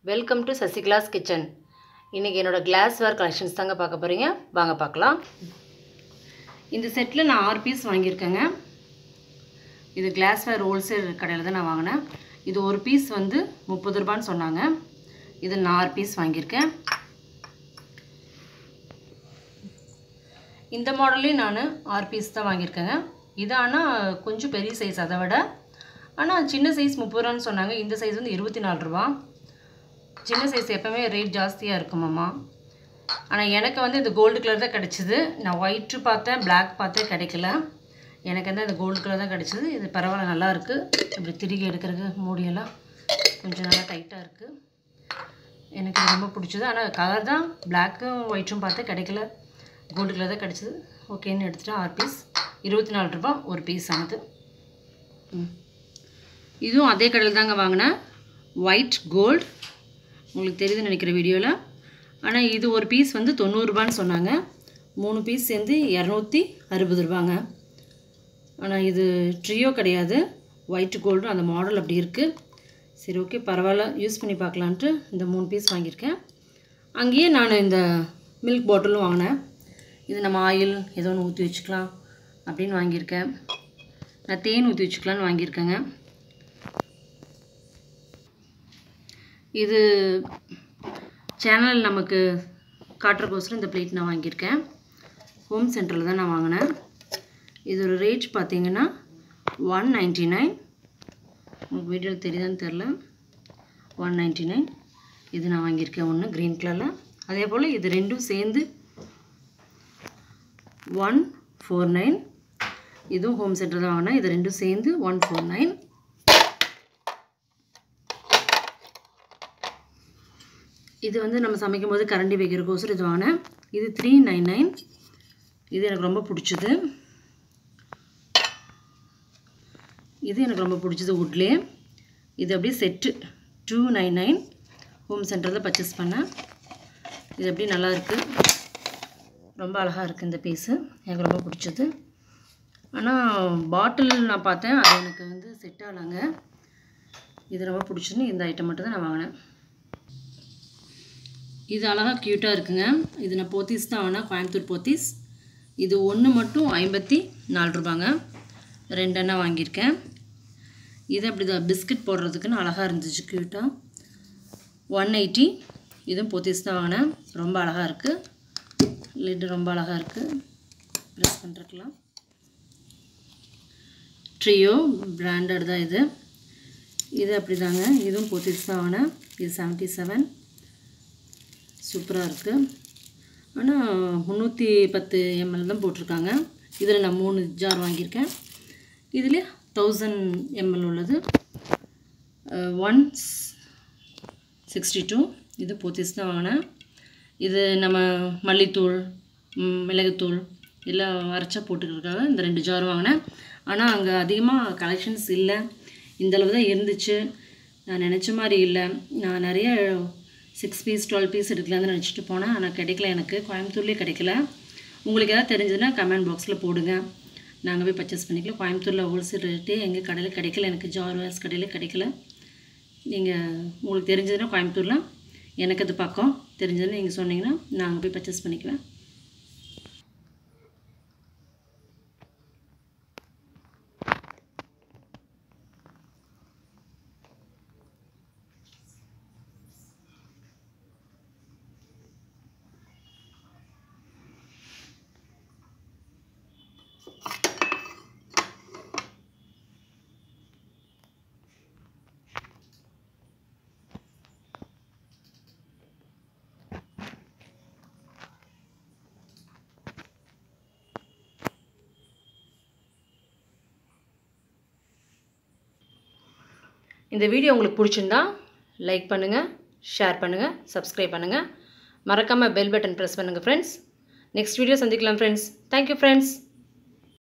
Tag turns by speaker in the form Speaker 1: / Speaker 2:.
Speaker 1: welcome to சசிகலாஸ் kitchen இன்றைக்கி என்னோடய glassware collections தாங்க பார்க்க போகிறீங்க வாங்க பார்க்கலாம் இந்த செட்டில் நான் ஆறு பீஸ் வாங்கியிருக்கேங்க இது கிளாஸ்வேர் ஹோல்சேல் கடையில் தான் நான் வாங்கினேன் இது ஒரு பீஸ் வந்து முப்பது ரூபான்னு சொன்னாங்க இது நான் ஆறு பீஸ் வாங்கியிருக்கேன் இந்த மாடல்லையும் நான் ஆறு பீஸ் தான் வாங்கியிருக்கேங்க இது ஆனால் கொஞ்சம் பெரிய சைஸ் அதை விட ஆனால் சின்ன சைஸ் முப்பது ரூபான்னு சொன்னாங்க இந்த சைஸ் வந்து இருபத்தி நாலு ரூபா சின்ன சைஸ் எப்போவுமே ரேட் ஜாஸ்தியாக இருக்குமாம்மா ஆனால் எனக்கு வந்து இந்த கோல்டு கலர் தான் கிடச்சிது நான் ஒயிட்டு பார்த்தேன் பிளாக் பார்த்தேன் கிடைக்கல எனக்கு வந்து இந்த கோல்டு கலர் தான் கிடச்சிது இது பரவாயில்ல நல்லா இருக்குது இப்படி திருகி எடுக்கிறதுக்கு மூடியெல்லாம் கொஞ்சம் நல்லா டைட்டாக இருக்குது எனக்கு இது ரொம்ப பிடிச்சது ஆனால் கலர் தான் பிளாக்கும் ஒயிட்டும் பார்த்தேன் கிடைக்கல கோல்டு கலர் தான் கிடச்சிது ஓகேன்னு எடுத்துகிட்டு ஆறு பீஸ் இருபத்தி நாலு ரூபா ஒரு பீஸ் ஆனது ம் இதுவும் அதே கடையில் தாங்க வாங்கினேன் ஒயிட் கோல்டு உங்களுக்கு தெரியுதுன்னு நினைக்கிற வீடியோவில் ஆனால் இது ஒரு பீஸ் வந்து தொண்ணூறுரூபான்னு சொன்னாங்க மூணு பீஸ் சேர்ந்து இரநூத்தி அறுபது ரூபாங்க ஆனால் இது ட்ரியோ கிடையாது ஒயிட் கோல்டும் அந்த மாடல் அப்படி இருக்குது சரி ஓகே பரவாயில்ல யூஸ் பண்ணி பார்க்கலான்ட்டு இந்த மூணு பீஸ் வாங்கியிருக்கேன் அங்கேயே நான் இந்த மில்க் பாட்டிலும் வாங்கினேன் இது நம்ம ஆயில் ஏதோ ஒன்று ஊற்றி வச்சுக்கலாம் அப்படின்னு வாங்கியிருக்கேன் நான் தேன் ஊற்றி வச்சுக்கலான்னு வாங்கியிருக்கேங்க இது சேனல் நமக்கு காட்டுறக்கோசரம் இந்த பிளேட் நான் வாங்கியிருக்கேன் ஹோம் சென்டரில் தான் நான் வாங்கினேன் இதோட ரேட் பார்த்தீங்கன்னா ஒன் நைன்ட்டி நைன் உங்களுக்கு வீடியோவில் தெரியுதான்னு தெரில ஒன் நைன்ட்டி நைன் இது நான் வாங்கியிருக்கேன் ஒன்று க்ரீன் கலரில் அதே போல் இது ரெண்டும் சேர்ந்து ஒன் ஃபோர் நைன் இதுவும் ஹோம் சென்டர் தான் வாங்கினேன் இது ரெண்டும் சேர்ந்து ஒன் ஃபோர் நைன் இது வந்து நம்ம சமைக்கும் போது கரண்டி வைக்கிறக்கோசரம் இது வாங்கினேன் இது த்ரீ நைன் நைன் இது எனக்கு ரொம்ப பிடிச்சது இது எனக்கு ரொம்ப பிடிச்சது வுட்லே இது அப்படியே set two nine nine home சென்டரில் பர்ச்சேஸ் பண்ணேன் இது அப்படியே நல்லா இருக்குது ரொம்ப அழகாக இருக்குது இந்த பீஸு எனக்கு ரொம்ப பிடிச்சது ஆனால் பாட்டில் நான் பார்த்தேன் அது எனக்கு வந்து செட் ஆகலைங்க இது ரொம்ப பிடிச்சதுன்னு இந்த ஐட்டம் மட்டும் தான் நான் வாங்கினேன் இது அழகாக க்யூட்டாக இருக்குங்க இது நான் போத்தீஸ் தான் வாங்கினேன் கோயம்புத்தூர் போத்தீஸ் இது ஒன்று மட்டும் ஐம்பத்தி நாலு ரூபாங்க ரெண்டெண்ணா வாங்கியிருக்கேன் இது அப்படி தான் பிஸ்கட் போடுறதுக்குன்னு அழகாக இருந்துச்சு க்யூட்டாக ஒன் எயிட்டி இதுவும் போத்தீஸ் தான் வாங்கினேன் ரொம்ப அழகாக இருக்குது லிட்டு ரொம்ப அழகாக இருக்குது ப்ரெஸ் பண்ணுறதுக்கலாம் ட்ரியோ பிராண்டட் தான் இது இது அப்படி தாங்க இதுவும் போத்தீஸ் தான் வாங்கினேன் இது செவன்ட்டி செவன் சூப்பராக இருக்குது ஆனால் முந்நூற்றி பத்து எம்எல் தான் போட்டிருக்காங்க இதில் நான் மூணு ஜார் வாங்கியிருக்கேன் இதில் தௌசண்ட் எம்எல் உள்ளது ஒன் சிக்ஸ்டி டூ இது போத்தீஸ் தான் வாங்கினேன் இது நம்ம மல்லித்தூள் மிளகுத்தூள் எல்லாம் அரைச்சா போட்டுக்கிறதுக்காக இந்த ரெண்டு ஜார் வாங்கினேன் ஆனால் அங்கே அதிகமாக கலெக்ஷன்ஸ் இல்லை இந்தளவு தான் இருந்துச்சு நான் நினச்ச மாதிரி இல்லை நான் நிறைய சிக்ஸ் பீஸ் டுவெல் பீஸ் எடுக்கலாம்னு நினச்சிட்டு போனேன் ஆனால் கிடைக்கல எனக்கு கோயம்புத்தூர்லேயே கிடைக்கல உங்களுக்கு எதாவது தெரிஞ்சதுன்னா கமெண்ட் பாக்ஸில் போடுங்க நாங்கள் போய் பர்ச்சேஸ் பண்ணிக்கலாம் கோயம்புத்தூரில் ஹோல்சேல் ரேட்டு எங்கள் கடையில் கிடைக்கல எனக்கு ஜார்வேஸ் கடையில் கிடைக்கல நீங்கள் உங்களுக்கு தெரிஞ்சதுன்னா கோயம்புத்தூரில் எனக்கு அது பக்கம் தெரிஞ்சதுன்னு நீங்கள் சொன்னீங்கன்னா நாங்கள் போய் பர்ச்சேஸ் பண்ணிக்குவேன் இந்த வீடியோ உங்களுக்கு பிடிச்சிருந்தா லைக் பண்ணுங்கள் ஷேர் பண்ணுங்கள் சப்ஸ்கிரைப் பண்ணுங்கள் மறக்காமல் பெல் பட்டன் ப்ரெஸ் பண்ணுங்கள் ஃப்ரெண்ட்ஸ் நெக்ஸ்ட் வீடியோ சந்திக்கலாம் ஃப்ரெண்ட்ஸ் தேங்க்யூ ஃப்ரெண்ட்ஸ்